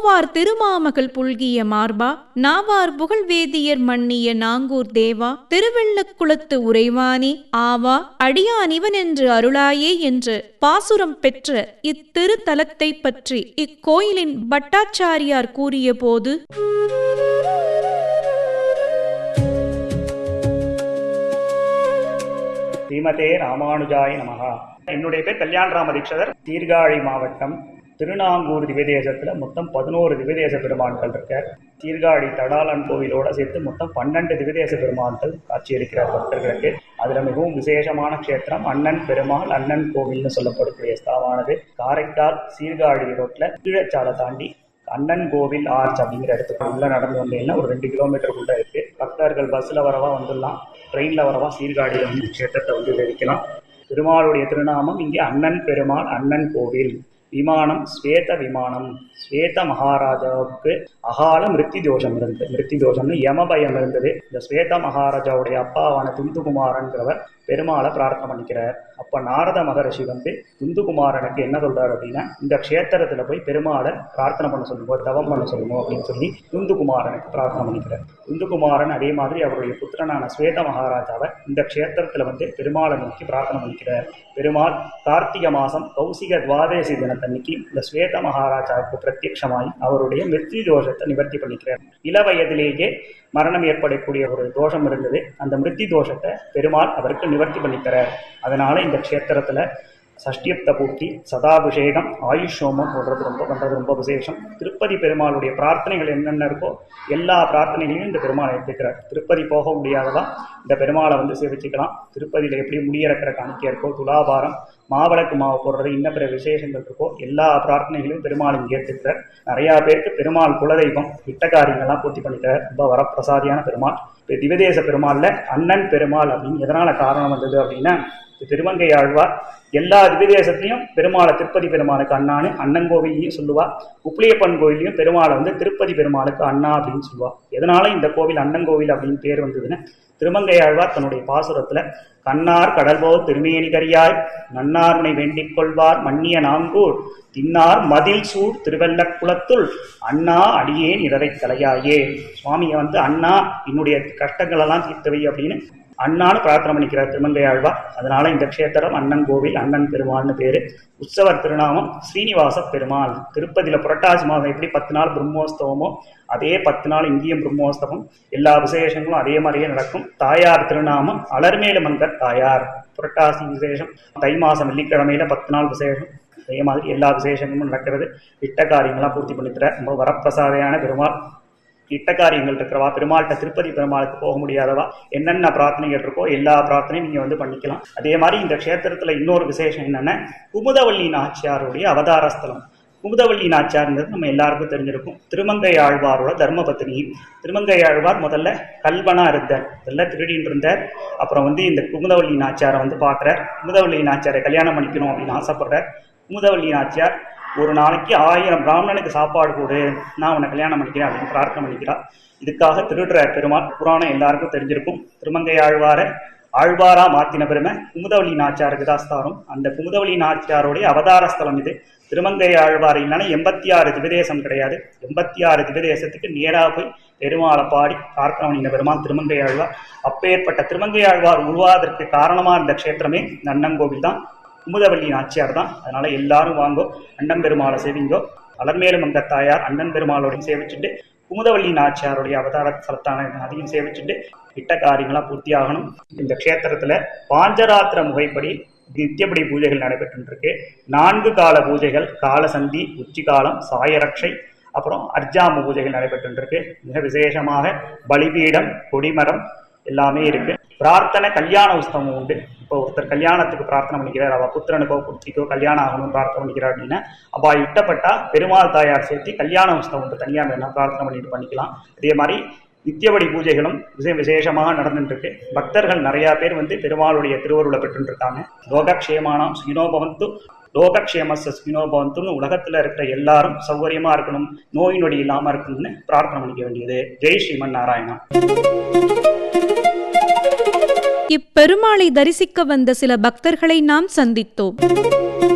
பூவார் திருமாமகள் புல்கிய மார்பா நாவார் புகழ்வேதியர் மன்னிய நாங்கூர் தேவா திருவெள்ளக்குளத்து உறைவானே ஆவா அடியான் இவன் என்று அருளாயே என்று பாசுரம் பெற்ற இத்திருத்தலத்தை பற்றி இக்கோயிலின் பட்டாச்சாரியார் கூறிய போது ஸ்ரீமதே ராமானுஜாய நமகா என்னுடைய பேர் கல்யாணராம தீட்சதர் சீர்காழி மாவட்டம் திருநாங்கூர் திவ்யதேசத்துல மொத்தம் பதினோரு திவ்யதேச பெருமான்கள் இருக்கார் சீர்காழி தடாலன் கோவிலோட சேர்த்து மொத்தம் பன்னெண்டு திவ்யதேச பெருமான்கள் காட்சியளிக்கிறார் பக்தர்களுக்கு அதுல மிகவும் விசேஷமான க்ஷேத்திரம் அண்ணன் பெருமாள் அண்ணன் கோவில்னு சொல்லப்படக்கூடிய ஸ்தலமானது காரைக்கால் சீர்காழி ரோட்ல கீழச்சாலை தாண்டி அண்ணன் கோவில் ஆர்ச் அப்படிங்கிற இடத்துக்கு உள்ள நடந்து வந்தீங்கன்னா ஒரு ரெண்டு கிலோமீட்டருக்குள்ள இருக்கு பக்தர்கள் பஸ்ல வரவா வந்துடலாம் ட்ரெயின்ல வரவா சீர்காழியில வந்து க்ஷேத்திரத்தை வந்து தெரிவிக்கலாம் பெருமாளுடைய திருநாமம் இங்கே அண்ணன் பெருமாள் அண்ணன் கோவில் விமானம் ஸ்வேத விமானம் ஸ்வேத மகாராஜாவுக்கு அகால மிருத்தி தோஷம் இருந்தது மிருத்தி தோஷம்னு யமபயம் இருந்தது இந்த ஸ்வேத மகாராஜாவுடைய அப்பாவான துந்துகுமாரன்றவர் பெருமாளை பிரார்த்தனை பண்ணிக்கிறார் அப்ப நாரத மகரிஷி வந்து துந்துகுமாரனுக்கு என்ன சொல்றாரு அப்படின்னா இந்த க்ஷேத்திரத்துல போய் பெருமாளை பிரார்த்தனை பண்ண சொல்லுங்க தவம் பண்ண சொல்லுங்க அப்படின்னு சொல்லி துந்துகுமாரனுக்கு பிரார்த்தனை பண்ணிக்கிறார் துந்துகுமாரன் அதே மாதிரி அவருடைய புத்திரனான ஸ்வேத மகாராஜாவை இந்த க்ஷேத்திரத்துல வந்து பெருமாளை நோக்கி பிரார்த்தனை பண்ணிக்கிறார் பெருமாள் கார்த்திகை மாசம் கௌசிக துவாதேசி தினத்தன்னைக்கு இந்த ஸ்வேத மகாராஜாவுக்கு பிரத்யட்சமாய் அவருடைய மிருத்யு தோஷத்தை நிவர்த்தி பண்ணிக்கிறார் இள வயதிலேயே மரணம் ஏற்படக்கூடிய ஒரு தோஷம் இருந்தது அந்த மிருத்தி தோஷத்தை பெருமாள் அவருக்கு நிவர்த்தி பண்ணித்தரார் அதனால இந்த க்ஷேத்திரத்துல சஷ்டியப்த பூர்த்தி சதாபிஷேகம் ஆயுஷ் ஹோமம் போடுறது ரொம்ப பண்ணுறது ரொம்ப விசேஷம் திருப்பதி பெருமாளுடைய பிரார்த்தனைகள் என்னென்ன இருக்கோ எல்லா பிரார்த்தனைகளையும் இந்த பெருமாளை எடுத்துக்கிறார் திருப்பதி போக முடியாதவா இந்த பெருமாளை வந்து சேவிச்சுக்கலாம் திருப்பதியில் எப்படி முடியிறக்கிற காணிக்கை இருக்கோ துலாபாரம் மாவிளக்கு மாவு போடுறது இன்ன பிற விசேஷங்கள் இருக்கோ எல்லா பிரார்த்தனைகளையும் பெருமாள் இங்கே ஏற்றுக்கிறார் நிறையா பேருக்கு பெருமாள் குலதெய்வம் இட்ட காரியங்கள்லாம் பூர்த்தி பண்ணிக்கிறார் ரொம்ப வரப்பிரசாதியான பெருமாள் இப்போ திவதேச பெருமாளில் அண்ணன் பெருமாள் அப்படின்னு எதனால காரணம் வந்தது அப்படின்னா திருமங்கை ஆழ்வார் எல்லா திவ்யதேசத்தையும் பெருமாளை திருப்பதி பெருமாளுக்கு அண்ணான்னு அண்ணன் கோவிலையும் சொல்லுவா உப்ளியப்பன் கோவிலையும் பெருமாளை வந்து திருப்பதி பெருமாளுக்கு அண்ணா அப்படின்னு சொல்லுவா எதனால இந்த கோவில் அண்ணன் கோவில் அப்படின்னு பேர் வந்ததுன்னு திருமங்கை ஆழ்வார் தன்னுடைய பாசுரத்துல கண்ணார் கடல்போல் திருமேனி கரியாய் நன்னாருனை வேண்டிக் கொள்வார் மன்னிய நாங்கூர் தின்னார் மதில் சூழ் திருவெல்லக்குளத்துள் அண்ணா அடியேன் இடரை கலையாயே சுவாமியை வந்து அண்ணா என்னுடைய கஷ்டங்களெல்லாம் தீர்த்தவை அப்படின்னு அண்ணான்னு பிரார்த்தனை பண்ணிக்கிறார் திருமங்கை ஆழ்வார் அதனால இந்த க்ஷேத்திரம் அண்ணன் கோவில் அண்ணன் பெருமாள்னு பேரு உற்சவர் திருநாமம் ஸ்ரீனிவாச பெருமாள் திருப்பதியில புரட்டாசி மாதம் எப்படி பத்து நாள் பிரம்மோத்சவமோ அதே பத்து நாள் இங்கேயும் பிரம்மோத்சவம் எல்லா விசேஷங்களும் அதே மாதிரியே நடக்கும் தாயார் திருநாமம் அலர்மேலு மங்கர் தாயார் புரட்டாசி விசேஷம் தை மாசம் வெள்ளிக்கிழமையில பத்து நாள் விசேஷம் அதே மாதிரி எல்லா விசேஷங்களும் நடக்கிறது இட்ட காரியங்கள்லாம் பூர்த்தி பண்ணித்தர ரொம்ப வரப்பிரசாதையான பெருமாள் இட்ட காரியங்கள் இருக்கிறவா பெருமாள்கிட்ட திருப்பதி பெருமாளுக்கு போக முடியாதவா என்னென்ன பிரார்த்தனைகள் இருக்கோ எல்லா பிரார்த்தனையும் நீங்க வந்து பண்ணிக்கலாம் அதே மாதிரி இந்த க்ஷேத்திரத்துல இன்னொரு விசேஷம் என்னன்னா குமுதவள்ளி நாச்சியாருடைய அவதார ஸ்தலம் குமுதவள்ளி நாச்சியார்ங்கிறது நம்ம எல்லாருக்கும் தெரிஞ்சிருக்கும் திருமங்கை ஆழ்வாரோட தர்மபத்தினி திருமங்கை ஆழ்வார் முதல்ல கல்வனா இருந்தார் இதெல்லாம் திருடின்னு இருந்தார் அப்புறம் வந்து இந்த குமுதவள்ளி நாச்சியாரை வந்து பார்க்குறார் குமுதவள்ளி நாச்சியாரை கல்யாணம் பண்ணிக்கணும் அப்படின்னு ஆசைப்படுறார் குமுதவள்ளி நாச்சியார் ஒரு நாளைக்கு ஆயிரம் பிராமணனுக்கு சாப்பாடு கொடு நான் உன்னை கல்யாணம் பண்ணிக்கிறேன் அப்படின்னு பிரார்த்தனை பண்ணிக்கிறார் இதுக்காக திருடுற பெருமாள் புராணம் எல்லாருக்கும் தெரிஞ்சிருக்கும் திருமங்கை ஆழ்வார ஆழ்வாரா மாத்தின பெருமை குமுதவள்ளி நாச்சியாருக்கு தான் ஸ்தானம் அந்த குமுதவள்ளி நாச்சியாருடைய அவதார ஸ்தலம் இது திருமங்கை ஆழ்வார் இல்லைன்னா எண்பத்தி ஆறு திவதேசம் கிடையாது எண்பத்தி ஆறு திவதேசத்துக்கு நேராக போய் பெருமாளை பாடி பிரார்த்தனை பண்ணின பெருமாள் திருமங்கை ஆழ்வார் அப்பேற்பட்ட திருமங்கை ஆழ்வார் உருவாவதற்கு காரணமா இருந்த க்ஷேத்திரமே நன்னங்கோவில் தான் குமுதவள்ளி நாச்சியார் தான் அதனால எல்லாரும் வாங்கோ அண்ணன் பெருமாளை சேவிங்கோ அலர்மேலு மங்கத்தாயார் அண்ணன் பெருமாளோடையும் சேவிச்சுட்டு குமுதவள்ளி நாச்சியாருடைய அவதார ஸ்தலத்தான அதையும் சேவிச்சுட்டு இட்ட காரியங்களா பூர்த்தி ஆகணும் இந்த க்ஷேத்திரத்துல பாஞ்சராத்திர முறைப்படி நித்தியப்படி பூஜைகள் நடைபெற்று இருக்கு நான்கு கால பூஜைகள் காலசந்தி உச்சிகாலம் சாயரட்சை அப்புறம் அர்ஜாம பூஜைகள் நடைபெற்று இருக்கு மிக விசேஷமாக பலிபீடம் கொடிமரம் எல்லாமே இருக்கு பிரார்த்தனை கல்யாண உஸ்தவம் உண்டு இப்போ ஒருத்தர் கல்யாணத்துக்கு பிரார்த்தனை பண்ணிக்கிறார் அவ புத்திரனுக்கோ புத்திக்கோ கல்யாணம் ஆகணும்னு பிரார்த்தனை பண்ணிக்கிறார் அப்படின்னா அப்பா இட்டப்பட்டா பெருமாள் தாயார் சேர்த்து கல்யாண உஸ்தவம் உண்டு தனியா வேணா பிரார்த்தனை பண்ணிட்டு பண்ணிக்கலாம் அதே மாதிரி நித்தியபடி பூஜைகளும் விசே விசேஷமாக நடந்துட்டு இருக்கு பக்தர்கள் நிறைய பேர் வந்து பெருமாளுடைய திருவருளை பெற்று இருக்காங்க லோகக்ஷேமானம் ஸ்ரீனோபவந்து லோகக்ஷேமஸ் ஸ்ரீனோபவந்துன்னு உலகத்துல இருக்கிற எல்லாரும் சௌகரியமா இருக்கணும் நோய் நொடி இல்லாம இருக்கணும்னு பிரார்த்தனை பண்ணிக்க வேண்டியது ஜெய் ஸ்ரீமன் நாராயணா இப்பெருமாளை தரிசிக்க வந்த சில பக்தர்களை நாம் சந்தித்தோம்